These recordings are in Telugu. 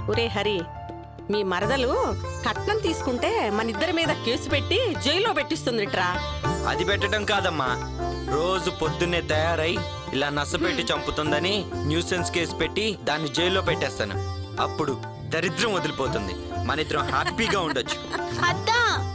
ఒరే హరి మీ మరదలు కట్నం తీసుకుంటే మన ఇద్దరి మీద కేసు పెట్టి జైల్లో పెట్టిస్తుందిట్రా అది పెట్టడం కాదమ్మా రోజు పొద్దున్నే తయారై ఇలా నచ్చపెట్టి చంపుతుందని న్యూసెన్స్ కేసు పెట్టి దాన్ని జైల్లో పెట్టేస్తాను అప్పుడు దరిద్రం వదిలిపోతుంది మన ఇద్దరం హ్యాపీగా ఉండొచ్చు అత్తా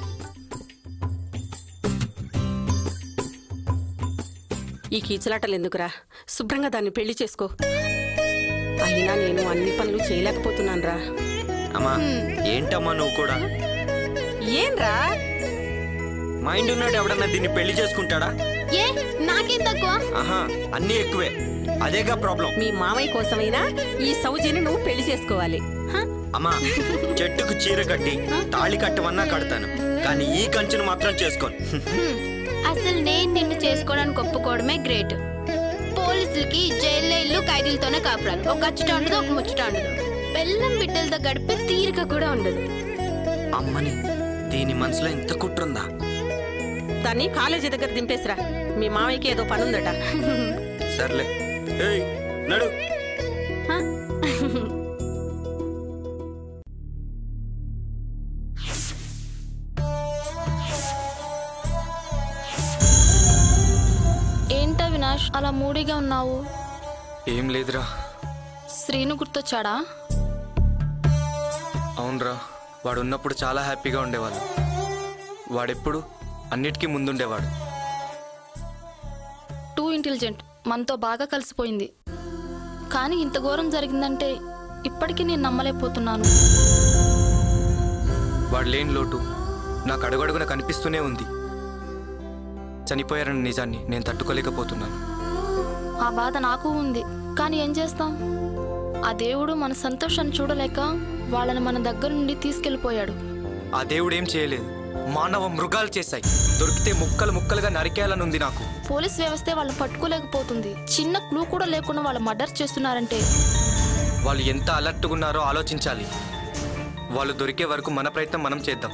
ఈ కీచులాటలు ఎందుకురా శుభ్రంగా దాన్ని పెళ్లి చేసుకో అయినా నేను అన్ని పనులు చేయలేకపోతున్నానురా అమ్మా ఏంటమ్మా నువ్వు కూడా ఏంరా మైండ్ ఉన్నాడు ఎవడన్నా దీన్ని పెళ్లి చేసుకుంటాడా ఏ నాకేం తక్కువ ఆహా అన్నీ ఎక్కువే అదేగా ప్రాబ్లం మీ మామయ్య కోసమైనా ఈ సౌజీని నువ్వు పెళ్లి చేసుకోవాలి అమ్మా చెట్టుకు చీర కట్టి తాళి కట్టమన్నా కడతాను కానీ ఈ కంచెను మాత్రం చేసుకోను హ్మ్. అసలు నేను నిన్ను చేసుకోవడానికి ఒప్పుకోవడమే గ్రేట్ పోలీసులకి జైల్లో ఇల్లు ఖైదీలతోనే కాపురాలు ఒక అచ్చుట ఉండదు ఒక ముచ్చట ఉండదు బెల్లం బిడ్డలతో గడిపే తీరిక కూడా ఉండదు అమ్మని దీని మనసులో ఇంత కుట్రుందా దాన్ని కాలేజీ దగ్గర దింపేసిరా మీ మామయ్యకి ఏదో పనుందట సర్లే ఏయ్ నడు హ? ఏంటా వినాష్ అలా మూడీగా ఉన్నావు ఏం లేదురా శ్రీను గుర్తొచ్చాడా అవునరా వాడు ఉన్నప్పుడు చాలా హ్యాపీగా ఉండేవాళ్ళు వాడెప్పుడు అన్నిటికీ ముందుండేవాడు టూ ఇంటెలిజెంట్ మనతో బాగా కలిసిపోయింది కానీ ఇంత ఘోరం జరిగిందంటే ఇప్పటికీ నేను నమ్మలేకపోతున్నాను వాడు లేని లోటు నాకు అడుగడుగున కనిపిస్తూనే ఉంది చనిపోయారన్న నిజాన్ని నేను తట్టుకోలేకపోతున్నాను ఆ బాధ నాకు ఉంది కానీ ఏం చేస్తాం ఆ దేవుడు మన సంతోషాన్ని చూడలేక వాళ్ళని మన దగ్గర నుండి తీసుకెళ్ళిపోయాడు ఆ దేవుడు ఏం చేయలేదు మానవ మృగాలు చేశాయి దొరికితే ముక్కలు ముక్కలుగా నరికేయాలనుంది నాకు పోలీస్ వ్యవస్థే వాళ్ళని పట్టుకోలేకపోతుంది చిన్న క్లూ కూడా లేకుండా వాళ్ళు మర్డర్ చేస్తున్నారంటే వాళ్ళు ఎంత అలర్ట్గా ఉన్నారో ఆలోచించాలి వాళ్ళు దొరికే వరకు మన ప్రయత్నం మనం చేద్దాం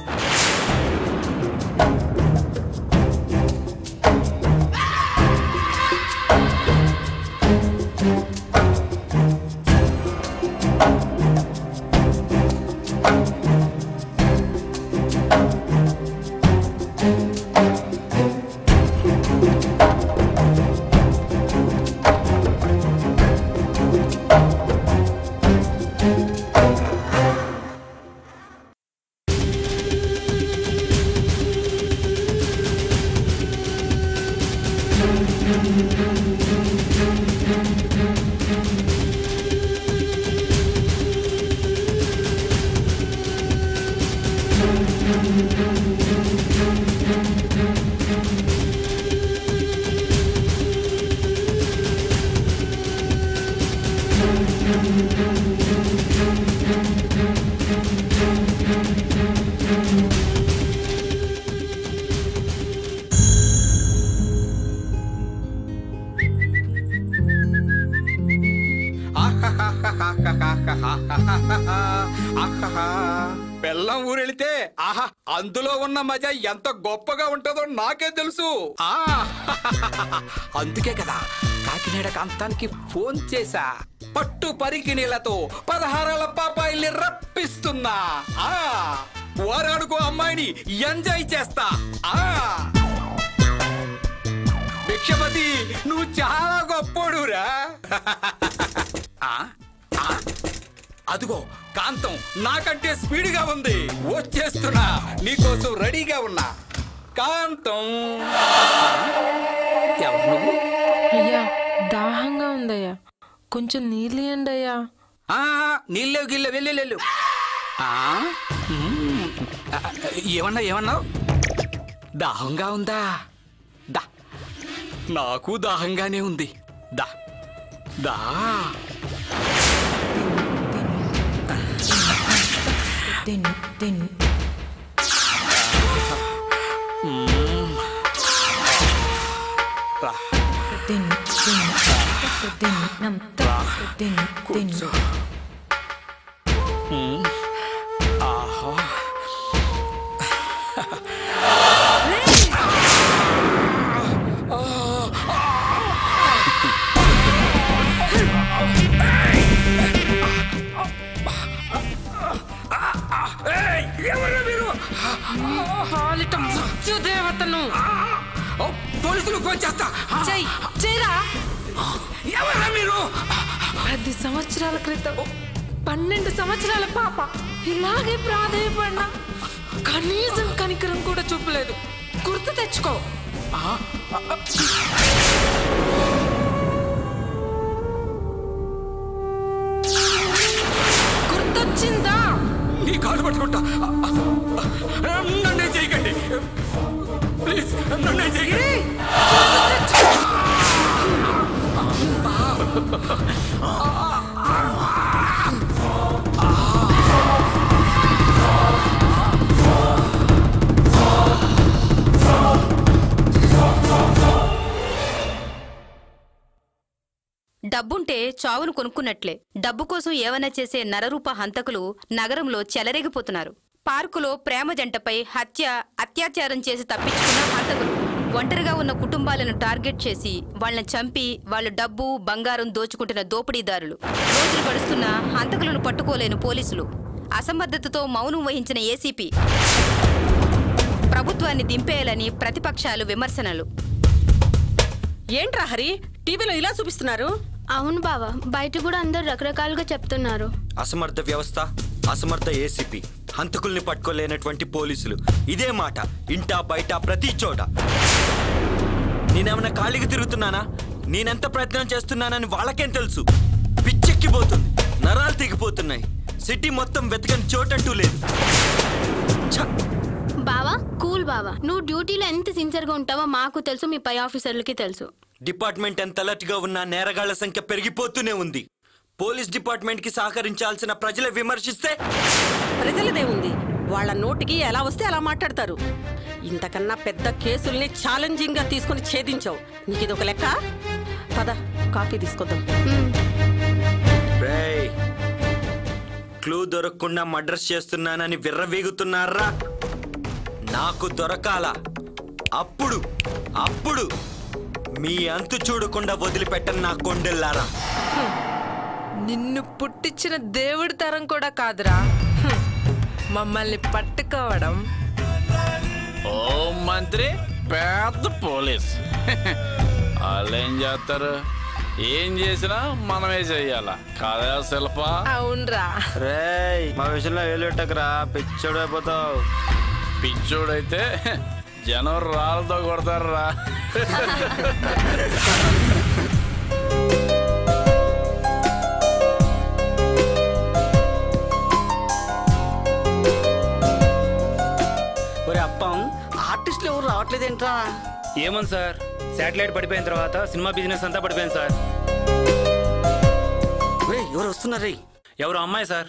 బెల్లం ఊరెళితే ఆహా అందులో ఉన్న మజా ఎంత గొప్పగా ఉంటుందో నాకే తెలుసు ఆ అందుకే కదా కాకినాడ కాంతానికి ఫోన్ చేశా పట్టు పరికి నీళ్లతో పదహారాల పాపాయిల్ని రప్పిస్తున్నా ఆ వారాడుకో అమ్మాయిని ఎంజాయ్ చేస్తా ఆ భిక్షపతి నువ్వు చాలా గొప్పోడురా ఆ ఆ అదిగో కాంతం నాకంటే స్పీడ్గా ఉంది వచ్చేస్తున్నా నీకోసం రెడీగా ఉన్నా కాంతం ఎవరు నువ్వు? అయ్యా దాహంగా ఉందయ్యా కొంచెం నీళ్ళు ఇవ్వండి అయ్యా ఆ, నీళ్ళేవు గిల్లె వెళ్ళు వెళ్ళు ఆ, మ్మ్. ఆ, ఏమన్నా ఏమన్నావు దాహంగా ఉందా దా నాకు దాహంగానే ఉంది దా దా రా కూర్చో మ్మ్. ఆహా తీసుకొచ్చేస్తా చెయ్యి చెయ్యరా ఎవరా మీరు పది సంవత్సరాల క్రితం పన్నెండు సంవత్సరాల పాప ఇలాగే ప్రాధాయపడినా కనీసం కనికరం కూడా చూపలేదు గుర్తు తెచ్చుకో గుర్తొచ్చిందా నీ కాలు పట్టుకుంటా నన్నే చేయకండి ప్లీజ్ నన్నే చేయకండి డబ్బుంటే చావును కొనుక్కున్నట్లే డబ్బు కోసం ఏవైనా చేసే నరరూప హంతకులు నగరంలో చెలరేగిపోతున్నారు పార్కులో ప్రేమ జంటపై హత్య అత్యాచారం చేసి తప్పించుకున్న హంతకులు ఒంటరిగా ఉన్న కుటుంబాలను టార్గెట్ చేసి వాళ్ళని చంపి వాళ్ళ డబ్బు బంగారం దోచుకుంటున్న దోపిడీదారులు రోజులు గడుస్తున్న హంతకులను పట్టుకోలేని పోలీసులు అసమర్థతతో మౌనం వహించిన ఏసీపీ ప్రభుత్వాన్ని దింపేయాలని ప్రతిపక్షాలు విమర్శనలు ఏంట్రా హరి టీవీలో ఇలా చూపిస్తున్నారు అవును బావా బయట కూడా అందరు రకరకాలుగా చెప్తున్నారు అసమర్థ వ్యవస్థ అసమర్థ ఏసీపీ హంతకుల్ని పట్టుకోలేనటువంటి పోలీసులు ఇదే మాట ఇంటా బయట ప్రతి చోట నేనేమన్నా ఖాళీగా తిరుగుతున్నానా నేనెంత ప్రయత్నం చేస్తున్నానని వాళ్ళకేం తెలుసు పిచ్చెక్కిపోతుంది నరాలు తెగిపోతున్నాయి సిటీ మొత్తం వెతకని చోటంటూ లేదు ఛ! బావా కూల్ బావా నువ్వు డ్యూటీలో ఎంత సిన్సియర్గా ఉంటావో మాకు తెలుసు మీ పై ఆఫీసర్లకి తెలుసు డిపార్ట్మెంట్ ఎంత అలర్ట్ గా ఉన్నా నేరగాళ్ల సంఖ్య పెరిగిపోతూనే ఉంది పోలీస్ డిపార్ట్మెంట్ కి సహకరించాల్సిన ప్రజలు విమర్శిస్తే ప్రజలదే ఉంది వాళ్ళ నోటికి ఎలా వస్తే అలా మాట్లాడతారు ఇంతకన్నా పెద్ద కేసుల్ని ఛాలెంజింగ్ గా తీసుకుని ఛేదించావు నీకు ఇది ఒక లెక్క పద కాఫీ తీసుకొద్దాం రేయ్, క్లూ దొరకకుండా మర్డర్స్ చేస్తున్నానని విర్రవీగుతున్నారా నాకు దొరకాల అప్పుడు అప్పుడు మీ అంతు చూడకుండా వదిలిపెట్టను నా కొండెల్లారా నిన్ను పుట్టించిన దేవుడి తరం కూడా కాదురా హ్మ్. మమ్మల్ని పట్టుకోవడం ఓ మంత్రి పెద్ద పోలీస్ వాళ్ళేం చేస్తారు ఏం చేసినా మనమే చెయ్యాలా కాదా శిల్ప అవునరా రేయ్ మా విషయంలో వేలుట్టకరా పిచ్చోడు అయిపోతావు పిచ్చోడైతే జనం రాళ్ళతో కొడతారా ఒరే అప్పం ఆర్టిస్టులు ఎవరు రావట్లేదేంట్రా ఏముంది సార్ శాటిలైట్ పడిపోయిన తర్వాత సినిమా బిజినెస్ అంతా పడిపోయింది సార్ ఒరే ఎవరు వస్తున్నారే ఎవరు అమ్మాయి సార్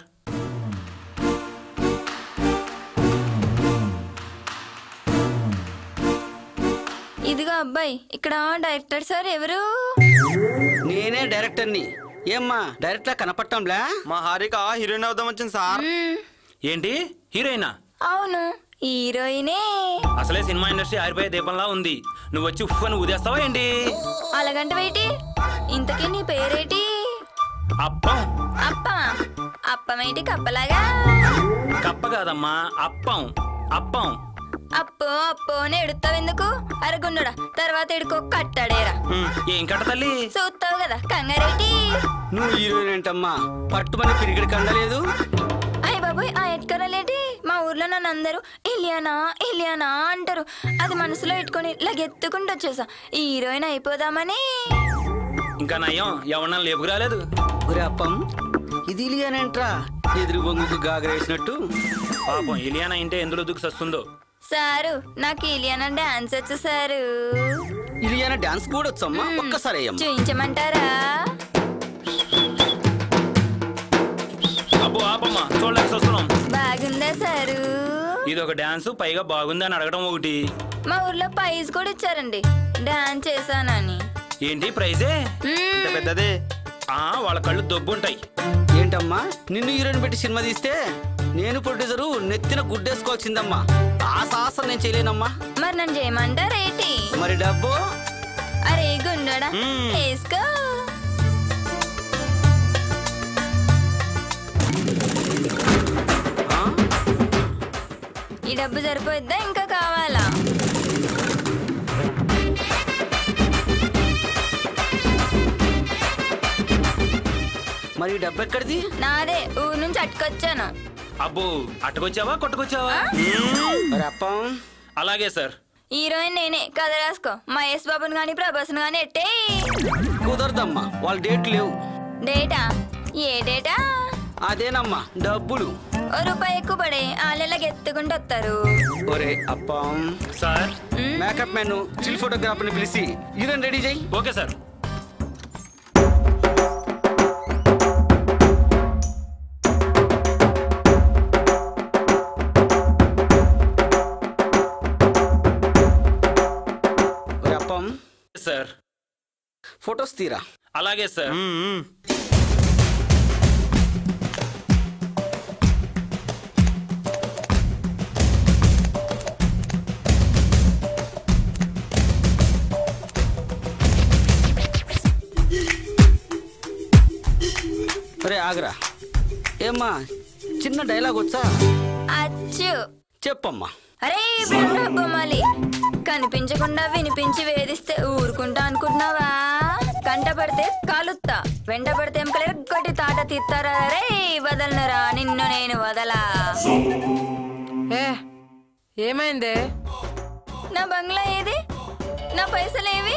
ఇదిగో అబ్బాయి ఇక్కడ డైరెక్టర్ సార్ ఎవరు నేనే డైరెక్టర్ని ఏమ్మా డైరెక్టర్ కనపట్టంలే మా హారిక హీరోయిన్ అవుదాం వచ్చింది సార్ ఏంటి హీరోయినా అవును హీరోయినే అసలే సినిమా ఇండస్ట్రీ ఆరిపోయే దీపంలా ఉంది నువ్వు వచ్చి ఉఫ్ అని ఊదేస్తావా ఏంటి అలాగంటే వేటి ఇంతకీ నీ పేరేటి అప్పం అప్ప అప్పమేటి కప్పలాగా కప్ప కాదమ్మా అప్పం అప్పం అప్పో అప్పో అని ఎడుతావు ఎందుకు అరగుండుడా తర్వాత ఎడుకో కట్టాడేరా హ్మ్, ఏం కట్ట తల్లి చూస్తావు కదా కంగారేటి నువ్వు హీరోయిన్ ఏంటమ్మా పట్టుమని పిరిగిడి కండలేదు అయ్య బాబోయ్ ఆ ఎట్కరలేటి మా ఊర్లో నన్ను అందరూ ఇలియానా ఇలియానా అంటారు అది మనసులో పెట్టుకొని లగెత్తుకుంటూ వచ్చేసా ఈ హీరోయిన్ అయిపోదామని ఇంకా నయం ఎవరన్నా లేపుకు రాలేదు ఒరే అప్పం ఇది ఇలియానేంట్రా ఎదురు బొంగుకు గాగరేసినట్టు పాపం ఇలియానా ఇంటే ఎందులో దూకు సస్తుందో సారు నాకు ఇలియానా డాన్స్ వచ్చు సారు ఇలియానా డాన్స్ కూడా వచ్చమ్మా ఒక్కసారి అయ్యమ్మ చూయించమంటారా అబ్బో ఆపమ్మా చూడలేక వస్తున్నాం బాగుందా సారు ఇది ఒక డాన్స్ పైగా బాగుంది అని అడగడం ఒకటి మా ఊర్లో ప్రైజ్ కూడా ఇచ్చారండి డాన్స్ చేశానని ఏంటి ప్రైజే మ్మ్. పెద్దదే ఆ వాళ్ళ కళ్ళు దొబ్బుంటాయి ఏంటమ్మా నిన్ను హీరోయిన్ పెట్టి సినిమా తీస్తే నేను ప్రొడ్యూసరు నెత్తిన గుడ్డేసుకోవాల్సిందమ్మా ఆ సాహసం నేను చేయలేనమ్మా మరి నన్ను చేయమంటారేటి మరి డబ్బు అరే గుండడా మ్మ్. వేసుకో ఆ? ఈ డబ్బు సరిపోద్దా ఇంకా కావాలా మరి ఈ డబ్బు ఎక్కడిది నాదే ఊరు నుంచి అట్టుకొచ్చాను అబ్బో అట్టుకొచ్చావా కొట్టుకొచ్చావా మరి అప్పం అలాగే సార్ హీరోయిన్ నేనే కథ రాసుకో మహేష్ బాబుని కానీ ప్రభాస్ని కానీ ఎట్టే కుదరదమ్మా వాళ్ళ డేట్ లేవు డేటా ఏ డేటా అదేనమ్మా డబ్బులు ఓ రూపాయి ఎక్కువ పడే వాళ్ళెలా ఎత్తుకుంటూ వస్తారు ఒరే అప్పం సార్ మేకప్ మ్యాన్ స్టిల్ ఫోటోగ్రాఫర్ని పిలిచి హీరోయిన్ రెడీ చేయి ఓకే సార్ ఒరే అప్పం సార్ ఫొటోస్ తీరా అలాగే సార్ ఒరే ఆగరా ఏమ్మా చిన్న డైలాగ్ వచ్చా అచ్చు చెప్పమ్మా అరే బుర్రా బొమ్మాలి కనిపించకుండా వినిపించి వేధిస్తే ఊరుకుంటా అనుకుంటున్నావా కంట పడితే కాలుత్తా వెంట పడితే ఎంకలేరు గట్టి తాట తీస్తారా రే వదలనరా నిన్ను నేను వదలా ఏ ఏమైందే నా బంగ్లా ఏది నా పైసలేవి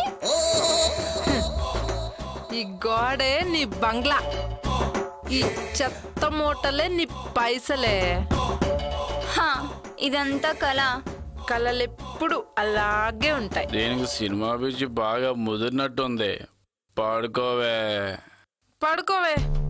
ఈ గోడే నీ బంగ్లా ఈ చెత్త మూటలే నీ పైసలే హా, ఇదంతా కళ కలలెప్పుడు అలాగే ఉంటాయి దీనికి సినిమా పిచ్చి బాగా ముదిరినట్టుంది పాడుకోవే పడుకోవే